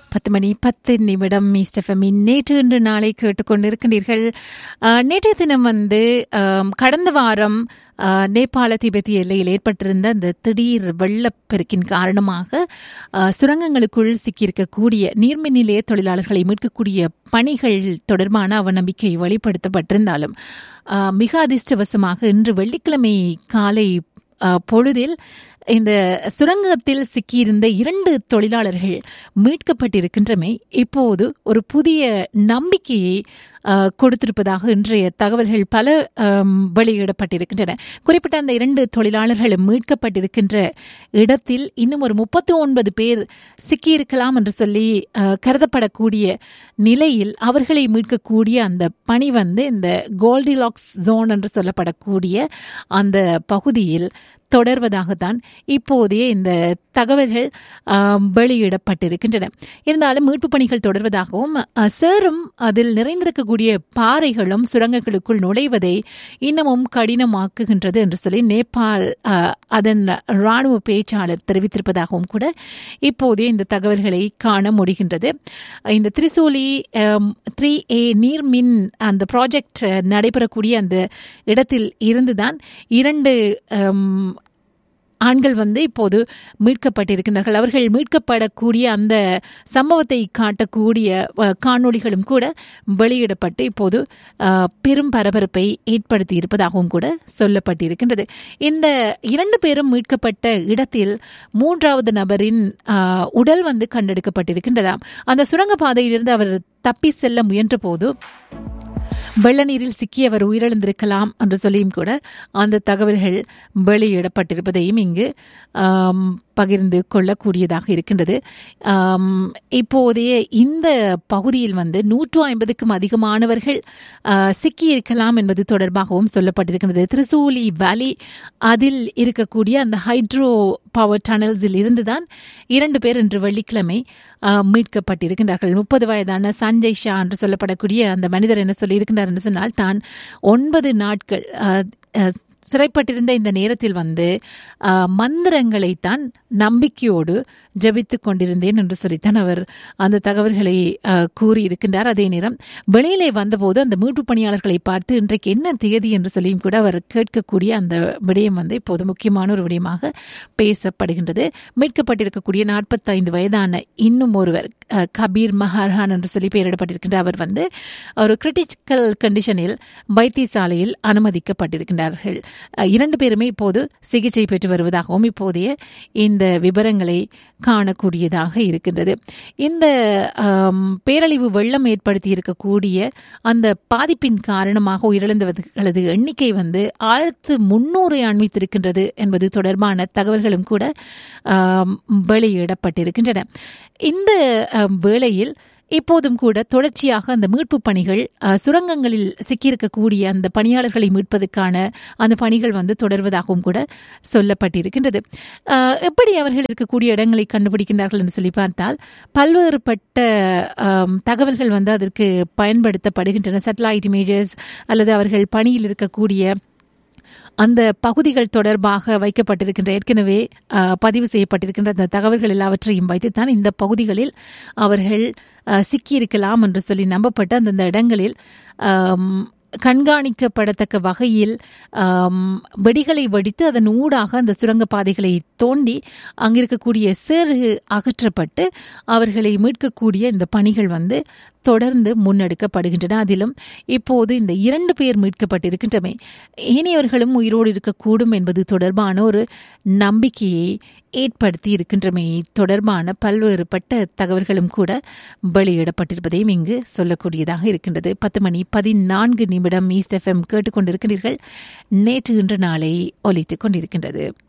பத்து மணி பத்து நிமிடம் மீஸ்டஃபமின் நேற்று இன்று நாளை கேட்டுக்கொண்டிருக்கின்றீர்கள் அஹ், நேற்றைய தினம் வந்து அம், கடந்த வாரம் அஹ், நேபாள திபெத்திய எல்லையில் ஏற்பட்டிருந்த அந்த திடீர் வெள்ளப்பெருக்கின் காரணமாக அஹ், சுரங்கங்களுக்குள் சிக்கியிருக்கக்கூடிய நீர்மின் நிலைய தொழிலாளர்களை மீட்கக்கூடிய பணிகள் தொடர்பான அவநம்பிக்கை வெளிப்படுத்தப்பட்டிருந்தாலும் அஹ், மிக அதிர்ஷ்டவசமாக இன்று வெள்ளிக்கிழமை காலை அஹ், பொழுதில் இந்த சுரங்கத்தில் சிக்கியிருந்த இரண்டு தொழிலாளர்கள் மீட்கப்பட்டிருக்கின்றமை இப்போது ஒரு புதிய நம்பிக்கையை அஹ், கொடுத்திருப்பதாக இன்றைய தகவல்கள் பல அம், வெளியிடப்பட்டிருக்கின்றன குறிப்பிட்ட அந்த இரண்டு தொழிலாளர்களும் மீட்கப்பட்டிருக்கின்ற இடத்தில் இன்னும் ஒரு முப்பத்தி ஒன்பது பேர் சிக்கியிருக்கலாம் என்று சொல்லி அஹ், கருதப்படக்கூடிய நிலையில் அவர்களை மீட்கக்கூடிய அந்த பணி வந்து இந்த கோல்டிலாக்ஸ் ஜோன் என்று சொல்லப்படக்கூடிய அந்த பகுதியில் தொடர்வதாகத்தான் இப்போதைய இந்த தகவல்கள் ஆம், வெளியிடப்பட்டிருக்கின்றன இருந்தாலும் மீட்பு பணிகள் தொடர்வதாகவும் அஹ், சேரும் அதில் நிறைந்திருக்கக்கூடிய பாறைகளும் சுரங்கங்களுக்குள் நுழைவதை இன்னமும் கடினமாக்குகின்றது என்று சொல்லி நேபாள் அஹ், அதன் ராணுவ பேச்சாளர் தெரிவித்திருப்பதாகவும் கூட இப்போதே இந்த தகவல்களை காண முடிகின்றது இந்த திரிசூலி த்ரீ ஏ நீர்மின் அந்த ப்ராஜெக்ட் நடைபெறக்கூடிய அந்த இடத்தில் இருந்துதான் இரண்டு அம், ஆண்கள் வந்து இப்போது மீட்கப்பட்டிருக்கின்றார்கள் அவர்கள் மீட்கப்படக்கூடிய அந்த சம்பவத்தை காட்டக்கூடிய அஹ், காணொளிகளும் கூட வெளியிடப்பட்டு இப்போது அஹ், பெரும் பரபரப்பை ஏற்படுத்தி இருப்பதாகவும் கூட சொல்லப்பட்டிருக்கின்றது இந்த இரண்டு பேரும் மீட்கப்பட்ட இடத்தில் மூன்றாவது நபரின் அஹ், உடல் வந்து கண்டெடுக்கப்பட்டிருக்கின்றதாம் அந்த சுரங்கப்பாதையிலிருந்து அவர் தப்பி செல்ல முயன்ற போது வெள்ள நீரில் சிக்கி அவர் உயிரிழந்திருக்கலாம் என்று சொல்லியும் கூட அந்த தகவல்கள் வெளியிடப்பட்டிருப்பதையும் இங்கு ஆம், பகிர்ந்து கொள்ளக்கூடியதாக இருக்கின்றது ஆம், இப்போதைய இந்த பகுதியில் வந்து நூற்று ஐம்பதுக்கும் அதிகமானவர்கள் ஆ, சிக்கியிருக்கலாம் என்பது தொடர்பாகவும் சொல்லப்பட்டிருக்கின்றது திரிசூலி வேலி அதில் இருக்கக்கூடிய அந்த ஹைட்ரோ பவர் டனல்ஸில் இருந்துதான் இரண்டு பேர் இன்று வெள்ளிக்கிழமை ஆ, மீட்கப்பட்டிருக்கின்றார்கள் முப்பது வயதான சஞ்சய் ஷா என்று சொல்லப்படக்கூடிய அந்த மனிதர் என்ன சொல்லியிருக்கின்றார் என்று சொன்னால் தான் ஒன்பது நாட்கள் ஆ, ஆ, சிறைப்பட்டிருந்த இந்த நேரத்தில் வந்து ஆ, மந்திரங்களைத்தான் நம்பிக்கையோடு ஜெபித்துக் கொண்டிருந்தேன் என்று சொல்லித்தான் அவர் அந்த தகவல்களை ஆ, கூறியிருக்கின்றார் அதே நேரம் வெளியிலே வந்தபோது அந்த மீட்பு பணியாளர்களை பார்த்து இன்றைக்கு என்ன தேதி என்று சொல்லியும் கூட அவர் கேட்கக்கூடிய அந்த விடயம் வந்து இப்போது முக்கியமான ஒரு விடயமாக பேசப்படுகின்றது மீட்கப்பட்டிருக்கக்கூடிய நாற்பத்தைந்து வயதான இன்னும் ஒருவர் அ, கபீர் மஹார்ஹான் என்று சொல்லி பெயரிடப்பட்டிருக்கின்ற அவர் வந்து ஒரு கிரிட்டிக்கல் கண்டிஷனில் வைத்தியசாலையில் அனுமதிக்கப்பட்டிருக்கின்றார்கள் அ, இரண்டு பேருமே இப்போது சிகிச்சை பெற்று வருவதாகவும் இப்போதைய இந்த விவரங்களை காணக்கூடியதாக இருக்கின்றது இந்த ஆம், பேரழிவு வெள்ளம் ஏற்படுத்தி இருக்கக்கூடிய அந்த பாதிப்பின் காரணமாக உயிரிழந்தவர்களது எண்ணிக்கை வந்து ஆயிரத்து முன்னூறை அண்மித்திருக்கின்றது என்பது தொடர்பான தகவல்களும் கூட ஆம், வெளியிடப்பட்டிருக்கின்றன இந்த ஆம், வேளையில் இப்போதும் கூட தொடர்ச்சியாக அந்த மீட்பு பணிகள் அஹ், சுரங்கங்களில் சிக்கியிருக்கக்கூடிய அந்த பணியாளர்களை மீட்பதற்கான அந்த பணிகள் வந்து தொடர்வதாகவும் கூட சொல்லப்பட்டிருக்கின்றது அஹ், எப்படி அவர்கள் இருக்கக்கூடிய இடங்களை கண்டுபிடிக்கின்றார்கள் என்று சொல்லி பார்த்தால் பல்வேறுபட்ட ஆம், தகவல்கள் வந்து அதற்கு பயன்படுத்தப்படுகின்றன சேட்டலைட் இமேஜஸ் அல்லது அவர்கள் பணியில் இருக்கக்கூடிய அந்த பகுதிகள் தொடர்பாக வைக்கப்பட்டிருக்கின்ற ஏற்கனவே அஹ், பதிவு செய்யப்பட்டிருக்கின்ற அந்த தகவல்கள் எல்லாவற்றையும் வைத்துத்தான் இந்த பகுதிகளில் அவர்கள் அஹ், சிக்கியிருக்கலாம் என்று சொல்லி நம்பப்பட்ட அந்தந்த இடங்களில் ஆம், கண்காணிக்கப்படத்தக்க வகையில் ஆம், வெடிகளை வெடித்து அதன் ஊடாக அந்த சுரங்கப்பாதைகளை தோண்டி அங்கிருக்கக்கூடிய சேறு அகற்றப்பட்டு அவர்களை மீட்கக்கூடிய இந்த பணிகள் வந்து தொடர்ந்து முன்னெடுக்கப்படுகின்றன அதிலும் இப்போது இந்த இரண்டு பேர் மீட்கப்பட்டிருக்கின்றமை ஏனையவர்களும் உயிரோடு இருக்கக்கூடும் என்பது தொடர்பான ஒரு நம்பிக்கையை ஏற்படுத்தி இருக்கின்றமை தொடர்பான பல்வேறுபட்ட தகவல்களும் கூட வெளியிடப்பட்டிருப்பதையும் இங்கு சொல்லக்கூடியதாக இருக்கின்றது பத்து மணி பதினான்கு நிமிடம் ஈஸ்ட் எஃப்எம் கேட்டுக்கொண்டிருக்கிறீர்கள் நேற்று இன்று நாளை ஒலித்துக் கொண்டிருக்கின்றது